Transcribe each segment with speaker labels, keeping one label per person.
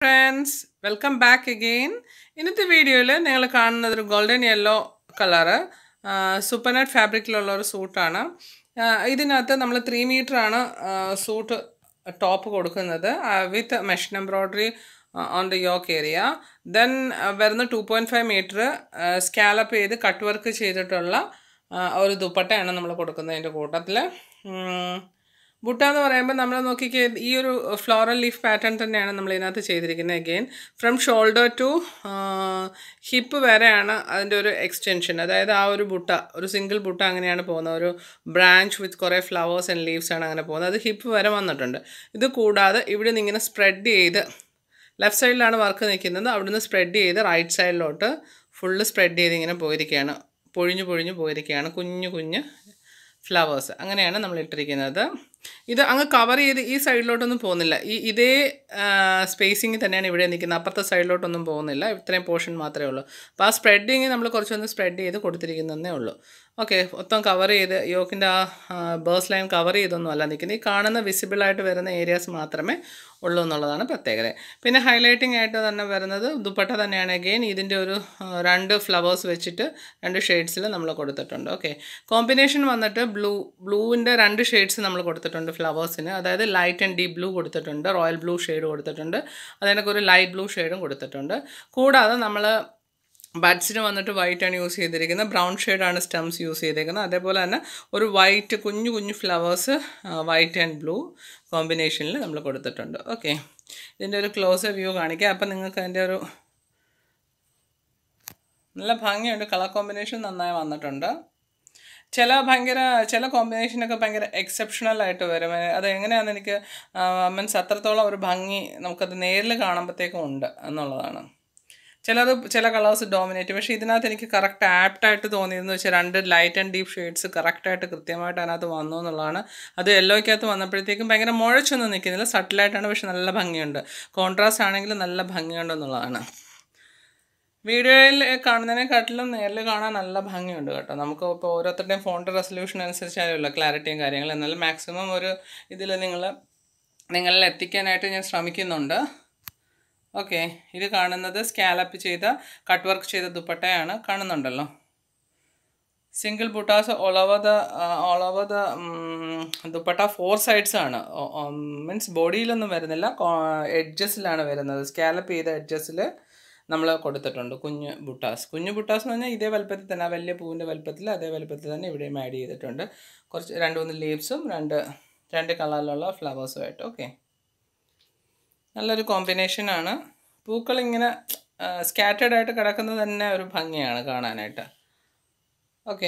Speaker 1: friends welcome back again ഇന്നത്തെ വീഡിയോയിൽ നിങ്ങൾ കാണുന്നത് ഒരു ഗോൾഡൻ യെല്ലോ കളറ് സൂപ്പർനെറ്റ് ഫാബ്രിക്കിലുള്ള ഒരു സൂട്ടാണ് ഇതിനകത്ത് നമ്മൾ ത്രീ ആണ് സൂട്ട് ടോപ്പ് കൊടുക്കുന്നത് with machine embroidery on the yoke area then വരുന്ന two point five metre scallop ചെയ്ത് കട്ട് വർക്ക് ചെയ്തിട്ടുള്ള ആ, ഒരു ദുപ്പട്ടയാണ് നമ്മൾ കൊടുക്കുന്നതിൻ്റെ കൂട്ടത്തിൽ ബുട്ട എന്ന് പറയുമ്പോൾ നമ്മൾ നോക്കിക്കേ ഈ ഒരു ഫ്ലോറൽ ലീഫ് പാറ്റേൺ തന്നെയാണ് നമ്മൾ ഇതിനകത്ത് ചെയ്തിരിക്കുന്നത് again from shoulder to hip വരെയാണ് അതിൻ്റെ ഒരു എക്സ്റ്റൻഷൻ അതായത് ആ ഒരു ബുട്ട ഒരു സിംഗിൾ ബുട്ട അങ്ങനെയാണ് പോകുന്നത് ഒരു ബ്രാഞ്ച് വിത്ത് കുറേ ഫ്ലവേഴ്സ് ആൻഡ് ലീവ്സ് ആണ് അങ്ങനെ പോകുന്നത് അത് ഹിപ്പ് വരെ വന്നിട്ടുണ്ട് ഇത് കൂടാതെ ഇവിടെ നിന്ന് ഇങ്ങനെ സ്പ്രെഡ് ചെയ്ത് ലെഫ്റ്റ് സൈഡിലാണ് വർക്ക് നിൽക്കുന്നത് അവിടുന്ന് സ്പ്രെഡ് ചെയ്ത് റൈറ്റ് സൈഡിലോട്ട് ഫുള്ള് സ്പ്രെഡ് ചെയ്ത് ഇങ്ങനെ പോയിരിക്കുകയാണ് പൊഴിഞ്ഞു പൊഴിഞ്ഞു പോയിരിക്കുകയാണ് കുഞ്ഞു കുഞ്ഞ് ഫ്ലവേഴ്സ് അങ്ങനെയാണ് നമ്മൾ ഇട്ടിരിക്കുന്നത് ഇത് അങ്ങ് കവർ ചെയ്ത് ഈ സൈഡിലോട്ടൊന്നും പോകുന്നില്ല ഈ ഇതേ സ്പേസിങ് തന്നെയാണ് ഇവിടെ നിൽക്കുന്നത് അപ്പുറത്തെ സൈഡിലോട്ടൊന്നും പോകുന്നില്ല ഇത്രയും പോർഷൻ മാത്രമേ ഉള്ളൂ അപ്പോൾ ആ സ്പ്രെഡിങ് നമ്മൾ കുറച്ചൊന്ന് സ്പ്രെഡ് ചെയ്ത് കൊടുത്തിരിക്കുന്നതേ ഉള്ളൂ ഓക്കെ മൊത്തം കവർ ചെയ്ത് യോക്കിൻ്റെ ആ ബേഴ്സ് ലൈൻ കവർ ചെയ്തൊന്നും അല്ല നിൽക്കുന്നത് ഈ കാണുന്ന വിസിബിളായിട്ട് വരുന്ന ഏരിയാസ് മാത്രമേ ഉള്ളൂ എന്നുള്ളതാണ് പ്രത്യേകത പിന്നെ ഹൈലൈറ്റിംഗ് ആയിട്ട് തന്നെ വരുന്നത് ദുപ്പട്ട തന്നെയാണ് അഗെയിൻ ഇതിൻ്റെ ഒരു ആ, രണ്ട് ഫ്ലവേഴ്സ് വെച്ചിട്ട് രണ്ട് ഷെയ്ഡ്സിൽ നമ്മൾ കൊടുത്തിട്ടുണ്ട് ഓക്കെ കോമ്പിനേഷൻ വന്നിട്ട് ബ്ലൂ ബ്ലൂവിൻ്റെ രണ്ട് ഷെയ്ഡ്സ് നമ്മൾ കൊടുത്തിട്ടുണ്ട് ഫ്ലവേഴ്സിന് അതായത് ലൈറ്റ് ആൻഡ് ഡീപ് ബ്ലൂ കൊടുത്തിട്ടുണ്ട് റോയൽ ബ്ലൂ ഷെയ്ഡ് കൊടുത്തിട്ടുണ്ട് അതിനൊക്കെ ഒരു ലൈറ്റ് ബ്ലൂ ഷെയ്ഡും കൊടുത്തിട്ടുണ്ട് കൂടാതെ നമ്മൾ ബഡ്സിന് വന്നിട്ട് വൈറ്റ് ആണ് യൂസ് ചെയ്തിരിക്കുന്നത് ബ്രൗൺ ഷെയ്ഡാണ് സ്റ്റംസ് യൂസ് ചെയ്തിരിക്കുന്നത് അതേപോലെ തന്നെ ഒരു വൈറ്റ് കുഞ്ഞു കുഞ്ഞു ഫ്ലവേഴ്സ് വൈറ്റ് ആൻഡ് ബ്ലൂ കോമ്പിനേഷനിൽ നമ്മൾ കൊടുത്തിട്ടുണ്ട് ഓക്കെ ഇതിൻ്റെ ഒരു ക്ലോസ് വ്യൂ കാണിക്കാം അപ്പം നിങ്ങൾക്ക് അതിൻ്റെ ഒരു നല്ല ഭംഗിയുണ്ട് കളർ കോമ്പിനേഷൻ നന്നായി വന്നിട്ടുണ്ട് ചില ഭയങ്കര ചില കോമ്പിനേഷനൊക്കെ ഭയങ്കര എക്സെപ്ഷണൽ ആയിട്ട് വരും അത് എങ്ങനെയാണെന്ന് എനിക്ക് മീൻസ് അത്രത്തോളം ഒരു ഭംഗി നമുക്കത് നേരിൽ കാണുമ്പോഴത്തേക്കും ഉണ്ട് എന്നുള്ളതാണ് ചിലത് ചില കളേഴ്സ് ഡോമിനേറ്റ് പക്ഷേ ഇതിനകത്ത് എനിക്ക് കറക്റ്റ് ആപ്റ്റായിട്ട് തോന്നിയതെന്ന് വെച്ചാൽ രണ്ട് ലൈറ്റ് ആൻഡ് ഡീപ്പ് ഷെയ്ഡ്സ് കറക്റ്റായിട്ട് കൃത്യമായിട്ട് അതിനകത്ത് വന്നു എന്നുള്ളതാണ് അത് യെല്ലോയ്ക്കകത്ത് വന്നപ്പോഴത്തേക്കും ഭയങ്കര മുഴച്ചൊന്നും നിൽക്കുന്നില്ല സട്ടിലായിട്ടാണ് പക്ഷെ നല്ല ഭംഗിയുണ്ട് കോൺട്രാസ്റ്റ് ആണെങ്കിൽ നല്ല ഭംഗിയുണ്ട് എന്നുള്ളതാണ് വീഡിയോയിൽ കാണുന്നതിനെക്കാട്ടിലും നേരിൽ കാണാൻ നല്ല ഭംഗിയുണ്ട് കേട്ടോ നമുക്ക് ഇപ്പോൾ ഓരോരുത്തരുടെയും ഫോണിൻ്റെ റെസൊല്യൂഷൻ അനുസരിച്ചായുള്ള ക്ലാരിറ്റിയും കാര്യങ്ങളും എന്നാലും മാക്സിമം ഒരു ഇതിൽ നിങ്ങൾ നിങ്ങളിൽ എത്തിക്കാനായിട്ട് ഞാൻ ശ്രമിക്കുന്നുണ്ട് ഓക്കെ ഇത് കാണുന്നത് സ്കാലപ്പ് ചെയ്ത കട്ട് വർക്ക് ചെയ്ത ദുപ്പട്ടയാണ് കാണുന്നുണ്ടല്ലോ സിംഗിൾ ബുട്ടാസ് all over the all over the dupatta four sides ആണ് മീൻസ് ബോഡിയിലൊന്നും വരുന്നില്ല എഡ്ജസിലാണ് വരുന്നത് സ്കാലപ്പ് ചെയ്ത എഡ്ജസിൽ നമ്മൾ കൊടുത്തിട്ടുണ്ട് കുഞ്ഞ് ബുട്ടാസ് കുഞ്ഞ് ബുട്ടാസ് എന്ന് പറഞ്ഞാൽ ഇതേ വലുപ്പത്തിൽ തന്നെ ആ വലിയ പൂവിൻ്റെ വലുപ്പത്തിൽ അതേ വലുപ്പത്തിൽ തന്നെ ഇവിടെയും ആഡ് ചെയ്തിട്ടുണ്ട് കുറച്ച് രണ്ട് മൂന്ന് ലീവ്സും രണ്ട് രണ്ട് കളറിലുള്ള ഫ്ലവേഴ്സുമായിട്ട് ഓക്കെ നല്ലൊരു കോമ്പിനേഷനാണ് പൂക്കൾ ഇങ്ങനെ സ്കാറ്റേഡ് ആയിട്ട് കിടക്കുന്നത് തന്നെ ഒരു ഭംഗിയാണ് കാണാനായിട്ട് ഓക്കെ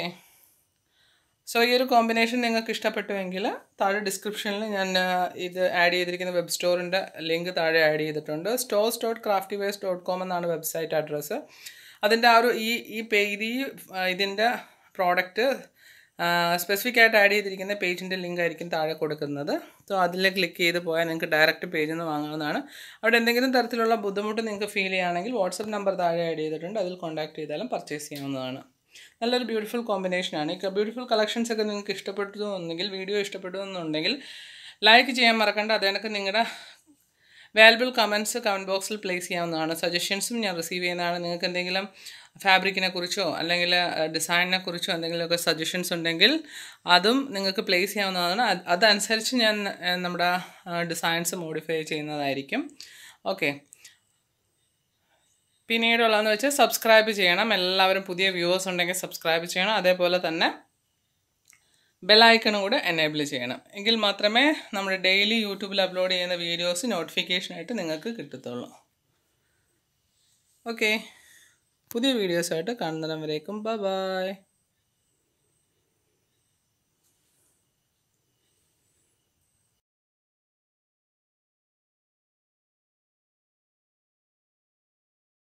Speaker 1: സോ ഈ ഒരു കോമ്പിനേഷൻ നിങ്ങൾക്ക് ഇഷ്ടപ്പെട്ടുവെങ്കിൽ താഴെ ഡിസ്ക്രിപ്ഷനിൽ ഞാൻ ആ, ഇത് ആഡ് ചെയ്തിരിക്കുന്ന വെബ് സ്റ്റോറിൻ്റെ ലിങ്ക് താഴെ ആഡ് ചെയ്തിട്ടുണ്ട് stores dot crafty ways dot com എന്നാണ് വെബ്സൈറ്റ് അഡ്രസ്സ് അതിൻ്റെ ആ ഒരു ഈ ഈ പേ ഈ ആ, ഇതിൻ്റെ പ്രോഡക്റ്റ് സ്പെസിഫിക് ആയിട്ട് ആഡ് ചെയ്തിരിക്കുന്ന പേജിൻ്റെ ലിങ്ക് ആയിരിക്കും താഴെ കൊടുക്കുന്നത് സോ അതിൽ ക്ലിക്ക് ചെയ്ത് പോയാൽ നിങ്ങൾക്ക് ഡയറക്റ്റ് പേജിൽ നിന്ന് വാങ്ങാവുന്നതാണ് അവിടെ എന്തെങ്കിലും തരത്തിലുള്ള ബുദ്ധിമുട്ട് നിങ്ങൾക്ക് ഫീൽ ചെയ്യുകയാണെങ്കിൽ വാട്സപ്പ് നമ്പർ താഴെ ആഡ് ചെയ്തിട്ടുണ്ട് അതിൽ കോൺടാക്ട് ചെയ്താലും പർച്ചേസ് ചെയ്യാവുന്നതാണ് നല്ലൊരു ബ്യൂട്ടിഫുൾ കോമ്പിനേഷനാണ് ഈ ബ്യൂട്ടിഫുൾ കളക്ഷൻസ് ഒക്കെ നിങ്ങൾക്ക് ഇഷ്ടപ്പെട്ടു എന്നുണ്ടെങ്കിൽ വീഡിയോ ഇഷ്ടപ്പെട്ടു എന്നുണ്ടെങ്കിൽ ലൈക്ക് ചെയ്യാൻ മറക്കണ്ട അതേണക്ക് നിങ്ങളുടെ വാല്യുബിൾ കമൻറ്റ്സ് കമൻറ്റ് ബോക്സിൽ പ്ലേസ് ചെയ്യാവുന്നതാണ് സജഷൻസും ഞാൻ റിസീവ് ചെയ്യുന്നതാണ് നിങ്ങൾക്ക് എന്തെങ്കിലും ഫാബ്രിക്കിനെ കുറിച്ചോ അല്ലെങ്കിൽ ഡിസൈനിനെ കുറിച്ചോ എന്തെങ്കിലുമൊക്കെ സജഷൻസ് ഉണ്ടെങ്കിൽ അതും നിങ്ങൾക്ക് പ്ലേസ് ചെയ്യാവുന്നതാണ് അത് അതനുസരിച്ച് ഞാൻ ആ, നമ്മുടെ ഡിസൈൻസ് മോഡിഫൈ ചെയ്യുന്നതായിരിക്കും ഓക്കെ പിന്നീടുള്ളതെന്ന് വെച്ചാൽ സബ്സ്ക്രൈബ് ചെയ്യണം എല്ലാവരും പുതിയ വ്യൂവേഴ്സ് ഉണ്ടെങ്കിൽ സബ്സ്ക്രൈബ് ചെയ്യണം അതേപോലെ തന്നെ ബെലൈക്കണും കൂടെ എനേബിൾ ചെയ്യണം എങ്കിൽ മാത്രമേ നമ്മുടെ ഡെയിലി യൂട്യൂബിൽ അപ്ലോഡ് ചെയ്യുന്ന വീഡിയോസ് നോട്ടിഫിക്കേഷനായിട്ട് നിങ്ങൾക്ക് കിട്ടത്തുള്ളൂ ഓക്കെ പുതിയ വീഡിയോസായിട്ട് കാണുന്നിടം വരേക്കും ബൈ ബൈ